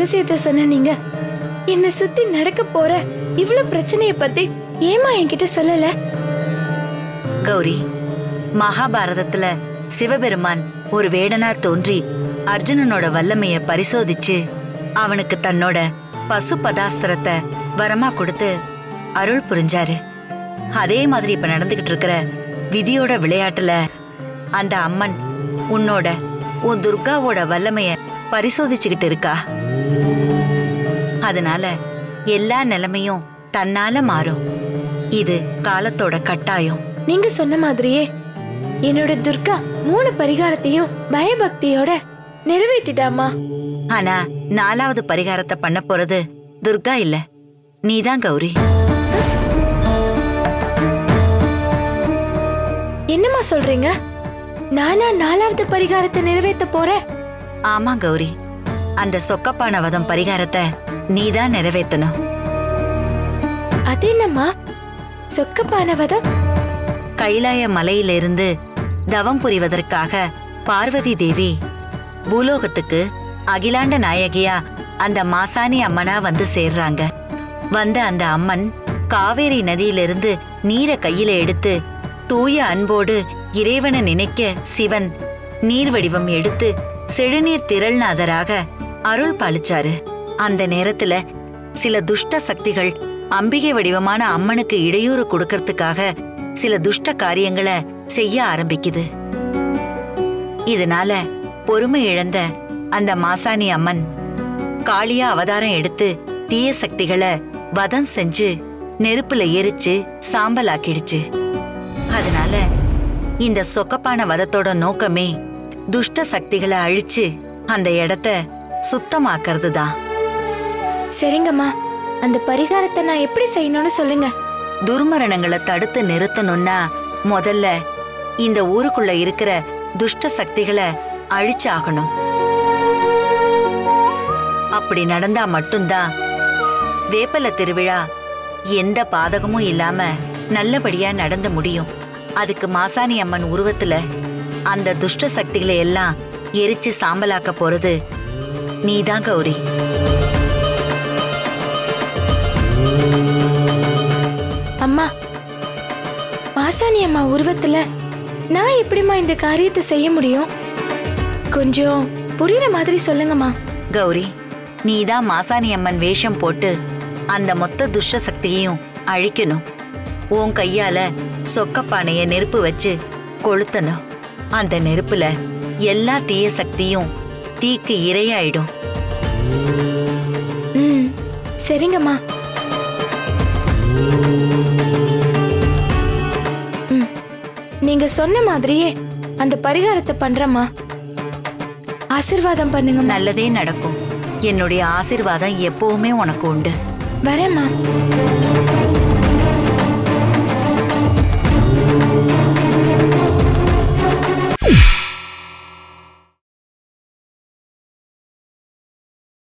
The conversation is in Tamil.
ரகசியத்தை சொன்ன நீங்க என்னை சுத்தி நடக்க போற இவ்வளவு பிரச்சனைய பத்தி ஏமா என்கிட்ட சொல்லல கௌரி மகாபாரதத்துல சிவபெருமான் ஒரு வேடனா தோன்றி அர்ஜுனனோட வல்லமைய பரிசோதிச்சு அவனுக்கு தன்னோட பசு பதாஸ்திரத்தை வரமா கொடுத்து அருள் புரிஞ்சாரு அதே மாதிரி இப்ப நடந்துகிட்டு இருக்கிற விதியோட விளையாட்டுல அந்த அம்மன் உன்னோட உன் துர்காவோட வல்லமைய பரிசோதிச்சுக்கிட்டு இருக்கா அதனால எல்லா நிலைமையும் தன்னால மாறும் இது காலத்தோட கட்டாயம் நீங்க சொன்ன மாதிரியே என்னோட துர்கா மூணு பரிகாரத்தையும் பயபக்தியோட நிறைவேத்திட்டாமா ஆனா நாலாவது பரிகாரத்தை பண்ண போறது துர்கா இல்ல நீதான் கௌரி என்னம்மா சொல்றீங்க நானா நாலாவது பரிகாரத்தை நிறைவேத்த போறேன் ஆமா கௌரி அந்த சொக்கப்பான வதம் பரிகாரத்தை நீதான் நிறைவேத்தணும் அது என்னம்மா சொக்கப்பானவதம் கைலாய மலையிலிருந்து தவம் புரிவதற்காக பார்வதி தேவி பூலோகத்துக்கு அகிலாண்ட நாயகியா அந்த மாசாணி அம்மனா வந்து சேர்றாங்க வந்த அந்த அம்மன் காவேரி நதியிலிருந்து நீரை கையில எடுத்து தூய அன்போடு இறைவனை நினைக்க சிவன் நீர் வடிவம் எடுத்து செழுநீர் திரள்நாதராக அருள் பாலிச்சாரு அந்த நேரத்துல சில துஷ்ட சக்திகள் அம்பிகை வடிவமான அம்மனுக்கு இடையூறு கொடுக்கறதுக்காக சில துஷ்ட காரியங்களை செய்ய ஆரம்பிக்குது இதனால பொறுமை இழந்த அந்த மாசாணி அம்மன் காளியா அவதாரம் எடுத்து தீய சக்திகளை வதம் செஞ்சு நெருப்புல எரிச்சு சாம்பலாக்கிடுச்சு அதனால இந்த சொக்கப்பான வதத்தோட நோக்கமே துஷ்ட சக்திகளை அழிச்சு அந்த இடத்த சுத்தமாக்குறது தான் சரிங்கம்மா அந்த பரிகாரத்தை நான் எப்படி செய்யணும்னு சொல்லுங்க துர்மரணங்களை தடுத்து நிறுத்தணும்னா முதல்ல இந்த ஊருக்குள்ள இருக்கிற துஷ்ட சக்திகளை அழிச்சாகணும் அப்படி நடந்தா மட்டும்தான் வேப்பல திருவிழா எந்த பாதகமும் இல்லாம நல்லபடியா நடந்து முடியும் அதுக்கு மாசாணி அம்மன் உருவத்துல அந்த துஷ்ட சக்திகளை எல்லாம் எரிச்சு சாம்பலாக்க போறது நீதான் கௌரி அம்மா மாசாணி அம்மா உருவத்துல நான் எப்படிம்மா இந்த காரியத்தை செய்ய முடியும் கொஞ்சம் புரியுற மாதிரி சொல்லுங்கம்மா கௌரி நீதான் மாசாணி அம்மன் வேஷம் போட்டு அந்த மொத்த துஷ்ட சக்தியையும் அழிக்கணும் உன் கையால சொக்கப்பானைய நெருப்பு வச்சு கொளுத்தணும் அந்த நெருப்புல எல்லா தீய சக்தியும் தீக்கு இரையாயிடும் ம் சரிங்கம்மா ம் நீங்க சொன்ன மாதிரியே அந்த பரிகாரத்தை பண்றேம்மா ஆசிர்வாதம் பண்ணுங்கம்மா நல்லதே நடக்கும் என்னுடைய ஆசிர்வாதம் எப்பவுமே உனக்கு உண்டு வரேம்மா